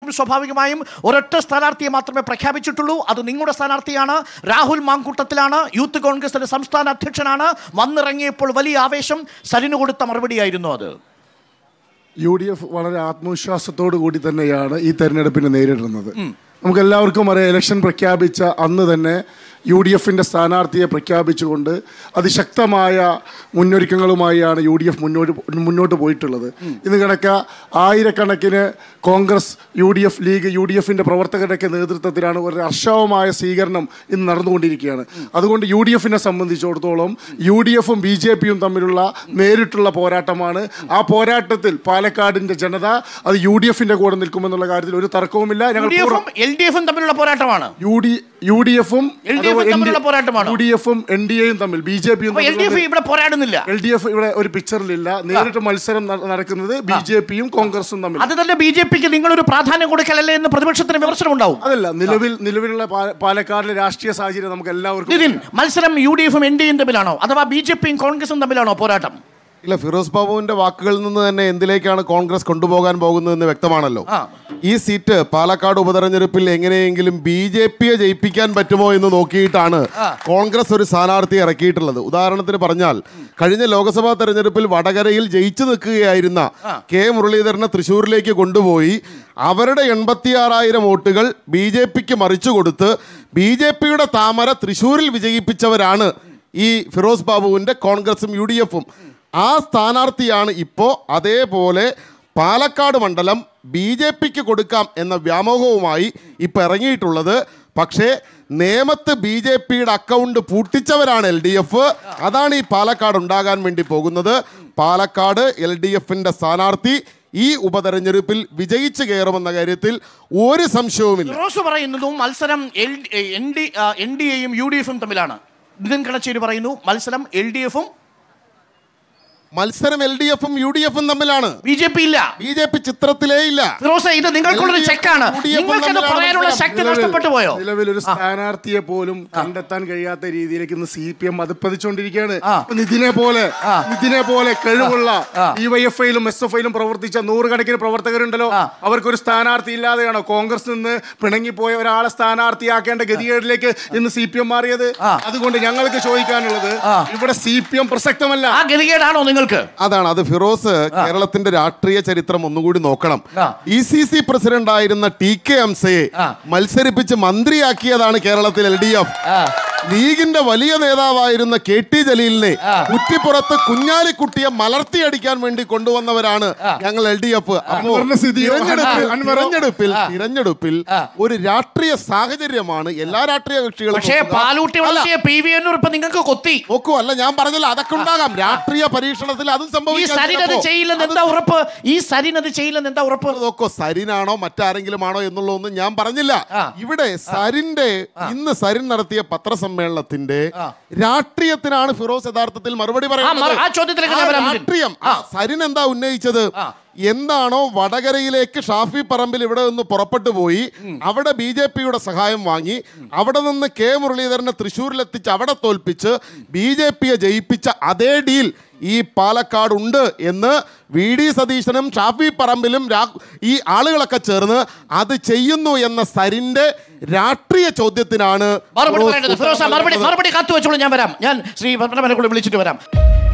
സ്വാഭാവികമായും ഒരൊറ്റ സ്ഥാനാർത്ഥിയെ മാത്രമേ പ്രഖ്യാപിച്ചിട്ടുള്ളൂ അത് നിങ്ങളുടെ സ്ഥാനാർത്ഥിയാണ് രാഹുൽ മാങ്കൂട്ടത്തിലാണ് യൂത്ത് കോൺഗ്രസിന്റെ സംസ്ഥാന അധ്യക്ഷനാണ് വന്നിറങ്ങിയപ്പോൾ വലിയ ആവേശം സരിന് കൊടുത്ത മറുപടിയായിരുന്നു അത് യു ഡി എഫ് വളരെ ആത്മവിശ്വാസത്തോടു കൂടി തന്നെയാണ് ഈ തെരഞ്ഞെടുപ്പിനെ നേരിടുന്നത് നമുക്ക് എല്ലാവർക്കും അറിയാം ഇലക്ഷൻ പ്രഖ്യാപിച്ച അന്ന് തന്നെ യു ഡി എഫിൻ്റെ സ്ഥാനാർത്ഥിയെ പ്രഖ്യാപിച്ചുകൊണ്ട് അതിശക്തമായ മുന്നൊരുക്കങ്ങളുമായാണ് യു ഡി എഫ് മുന്നോട്ട് മുന്നോട്ട് പോയിട്ടുള്ളത് ഇന്ന് കണക്ക ആയിരക്കണക്കിന് Congress U D F League U D എഫിൻ്റെ പ്രവർത്തകരുടെയൊക്കെ നേതൃത്വത്തിലാണ് ഒരു ഹർഷവമായ സ്വീകരണം ഇന്ന് നടന്നുകൊണ്ടിരിക്കുകയാണ് അതുകൊണ്ട് യു ഡി എഫിനെ സംബന്ധിച്ചിടത്തോളം യു ഡി എഫും ബി ജെ പിയും തമ്മിലുള്ള നേരിട്ടുള്ള പോരാട്ടമാണ് ആ പോരാട്ടത്തിൽ പാലക്കാടിന്റെ ജനത അത് യു ഡി എഫിന്റെ കൂടെ നിൽക്കുമെന്നുള്ള കാര്യത്തിൽ ഒരു തർക്കവുമില്ല യു ഞങ്ങൾ ഡി എഫും എൽ ഡി എഫും തമ്മിലുള്ള പോരാട്ടമാണ് യു ഡി യു ഡി എഫും LDF ഉം തമ്മിലുള്ള പോരാട്ടമാണോ? യു ഡി എഫും എൻ ഡി എയും തമ്മിൽ ബി ജെ പിയും അപ്പൊ എൽ ഡി എഫ് ഇവിടെ പോരാടുന്നില്ല എൽ ഡി എഫ് ഇവിടെ ഒരു പിക്ചറിലില്ല നേരിട്ട് മത്സരം ന- നടക്കുന്നത് ബി ജെ പിയും കോൺഗ്രസും തമ്മിൽ അത് തന്നെ ബി ജെ പിക്ക് നിങ്ങളൊരു പ്രാധാന്യം കൊടുക്കലല്ലേ എന്ന് പ്രതിപക്ഷത്തിന് വിമർശനം ഉണ്ടാവും അതല്ല നിലവിൽ നിലവിലുള്ള പാ- പാലക്കാടിലെ രാഷ്ട്രീയ സാഹചര്യം നമുക്ക് എല്ലാവർക്കും നിതിൻ മത്സരം യു ഡി എഫും എൻ ഡി എയും തമ്മിലാണോ അഥവാ ബി ജെ പിയും കോൺഗ്രസും തമ്മിലാണോ പോരാട്ടം ഇല്ല ഫിറോസ് ബാബുവിന്റെ വാക്കുകളിൽ നിന്ന് തന്നെ എന്തിലേക്കാണ് കോൺഗ്രസ് കൊണ്ടുപോകാൻ പോകുന്നതെന്ന് വ്യക്തമാണല്ലോ ആ. ഈ സീറ്റ് പാലക്കാട് ഉപതെരഞ്ഞെടുപ്പിൽ എങ്ങനെയെങ്കിലും ബി ജെ പിയെ ജയിപ്പിക്കാൻ പറ്റുമോ എന്ന് നോക്കിയിട്ടാണ് കോൺഗ്രസ് ഒരു സ്ഥാനാർത്ഥിയെ ഇറക്കിയിട്ടുള്ളത് ഉദാഹരണത്തിന് പറഞ്ഞാൽ കഴിഞ്ഞ ലോക്സഭാ തെരഞ്ഞെടുപ്പിൽ വടകരയിൽ ജയിച്ചു നിൽക്കുകയായിരുന്ന കെ മുരളീധരനെ തൃശ്ശൂരിലേക്ക് കൊണ്ടുപോയി അവരുടെ എൺപത്തിയാറായിരം വോട്ടുകൾ ബി ജെ പിക്ക് മറിച്ചു കൊടുത്ത് ബി ജെ പിയുടെ താമര തൃശ്ശൂരിൽ വിജയിപ്പിച്ചവരാണ് ഈ ഫിറോസ് ബാബുവിന്റെ കോൺഗ്രസും യു ഡി എഫും ആ സ്ഥാനാർത്ഥിയാണ് ഇപ്പോൾ അതേപോലെ പാലക്കാട് മണ്ഡലം ബി ജെ പിക്ക് കൊടുക്കാം എന്ന വ്യാമോഹവുമായി ഇപ്പം ഇറങ്ങിയിട്ടുള്ളത് പക്ഷേ നേമത്ത് ബി ജെ പിയുടെ അക്കൗണ്ട് പൂട്ടിച്ചവരാണ് എൽ ഡി എഫ് അതാണ് ഈ പാലക്കാട് ഉണ്ടാകാൻ വേണ്ടി പോകുന്നത് പാലക്കാട് എൽ ഡി എഫിന്റെ സ്ഥാനാർത്ഥി ഈ ഉപതെരഞ്ഞെടുപ്പിൽ വിജയിച്ചു കയറുമെന്ന കാര്യത്തിൽ ഒരു സംശയവുമില്ല റോസ് പറയുന്നതും മത്സരം L N D N D എയും യു ഡി എഫും തമ്മിലാണ് നിതിൻ കടച്ചേരി പറയുന്നു മത്സരം എൽ ഡി എഫും മത്സരം എൽ ഡി എഫും യു ഡി എഫും തമ്മിലാണ് ബി ജെ പി ഇല്ല ബി ജെ പി ചിത്രത്തിലേ ഇല്ല ഫിറോസെ ഇത് നിങ്ങൾക്കുള്ളൊരു LDF ചെക്കാണ് UDF നിങ്ങൾക്കത് തമ്മിലാണ് പറയാനുള്ള മത്സരം. ശക്തി നഷ്ടപ്പെട്ടു പോയോ നിലവിൽ ഒരു സ്ഥാനാർത്ഥിയെ പോലും കണ്ടെത്താൻ കഴിയാത്ത രീതിയിലേക്ക് ഇന്ന് സി പി എം അതിപ്പതിച്ചുകൊണ്ടിരിക്കുകയാണ് ആ. ഇപ്പൊ നിതിനെ പോലെ നിതിനെ പോലെ കഴിവുള്ള ഡിവൈഎഫ്ഐയിലും എസ് എഫ് ഐയിലും പ്രവർത്തിച്ച നൂറുകണക്കിന് പ്രവർത്തകരുണ്ടല്ലോ അവർക്കൊരു സ്ഥാനാർത്ഥി ഇല്ലാതെയാണോ കോൺഗ്രസ് നിന്ന് പിണങ്ങിപ്പോയ ഒരാളെ സ്ഥാനാർത്ഥിയാക്കേണ്ട ഗതികേടിലേക്ക് ഇന്ന് സി പി എം മാറിയത് അതുകൊണ്ട് ഞങ്ങൾക്ക് ചോദിക്കാനുള്ളത് ഇവിടെ സി പി എം പ്രസക്തമല്ല ആ ഗതികേടാണോ നിങ്ങൾക്ക് അതാണ് അത് ഫിറോസ് കേരളത്തിന്റെ രാഷ്ട്രീയ ചരിത്രം ഒന്നുകൂടി നോക്കണം ആ. ഇ സി സി പ്രസിഡന്റ് ആയിരുന്ന ടി കെ അംസയെ ആ. മത്സരിപ്പിച്ച് മന്ത്രിയാക്കിയതാണ് കേരളത്തിൽ എൽ ഡി എഫ് ലീഗിന്റെ വലിയ നേതാവായിരുന്ന കെ ടി ജലീലിനെ കുറ്റിപ്പുറത്ത് കുഞ്ഞാലിക്കുട്ടിയെ മലർത്തിയടിക്കാൻ വേണ്ടി കൊണ്ടുവന്നവരാണ് ഞങ്ങൾ എൽ ഡി എഫ് അപ്പോ അൻവറിന്റെ സ്ഥിതിയോ? തിരഞ്ഞെടുപ്പിൽ അൻവറോ? തിരഞ്ഞെടുപ്പിൽ തിരഞ്ഞെടുപ്പിൽ ഒരു രാഷ്ട്രീയ സാഹചര്യമാണ് എല്ലാ രാഷ്ട്രീയ കക്ഷികളും പക്ഷേ നോക്കുക. പാലൂട്ടി അല്ല, വളർത്തിയ പി വി എന്നൂർ ഇപ്പൊ നിങ്ങൾക്ക് കൊത്തി നോക്കൂ അല്ല ഞാൻ പറഞ്ഞല്ലോ അതൊക്കെ ഉണ്ടാകാം രാഷ്ട്രീയ പരീക്ഷണത്തിൽ അതും ഈ സംഭവിക്കാം സരിൻ അത് ചിലപ്പോ. ചെയ്യില്ലെന്ന് എന്താ ഉറപ്പ് ഈ സരിൻ അത് ചെയ്യില്ലെന്ന് എന്താ ഉറപ്പ് നോക്കോ സരിനാണോ മറ്റാരെങ്കിലും ആണോ എന്നുള്ളതൊന്നും ഞാൻ പറഞ്ഞില്ല ആ. ഇവിടെ സരിന്റെ ഇന്ന് സരിൻ നടത്തിയ പത്രസമ്മേളനത്തിന്റെ രാഷ്ട്രീയത്തിനാണ് ഫിറോസ് യഥാർത്ഥത്തിൽ മറുപടി പറയുന്നത് മറു- ആ ചോദ്യത്തിലേക്ക് ഞാൻ ആ വരാം, നിതിൻ. രാഷ്ട്രീയം ആ, സരിൻ എന്താ ഉന്നയിച്ചത് എന്താണോ വടകരയിലേക്ക് ഷാഫി പറമ്പിൽ ഇവിടെ നിന്ന് പുറപ്പെട്ടു പോയി അവിടെ ബി ജെ പിയുടെ സഹായം വാങ്ങി അവിടെ നിന്ന് കെ മുരളീധരനെ തൃശ്ശൂരിലെത്തിച്ച് അവിടെ തോൽപ്പിച്ച് ബി ജെ പിയെ ജയിപ്പിച്ച അതേ ഡീൽ ഈ പാലക്കാട് ഉണ്ട് എന്ന് വി ഡി സതീശനും ഷാഫി പറമ്പിലും രാ- ഈ ആളുകളൊക്കെ ചേർന്ന് അത് ചെയ്യുന്നു എന്ന സരിന്റെ രാഷ്ട്രീയ ചോദ്യത്തിനാണ് മറുപടി ഫിറോസ് പറയേണ്ടത് ഫിറോസ ഉത്തരം മറുപടി നൽകുന്നത്. മറുപടി കാത്തു വെച്ചോളൂ ഞാൻ വരാം ഞാൻ ശ്രീ പത്മനാഭനെ കൂടെ വിളിച്ചിട്ട് വരാം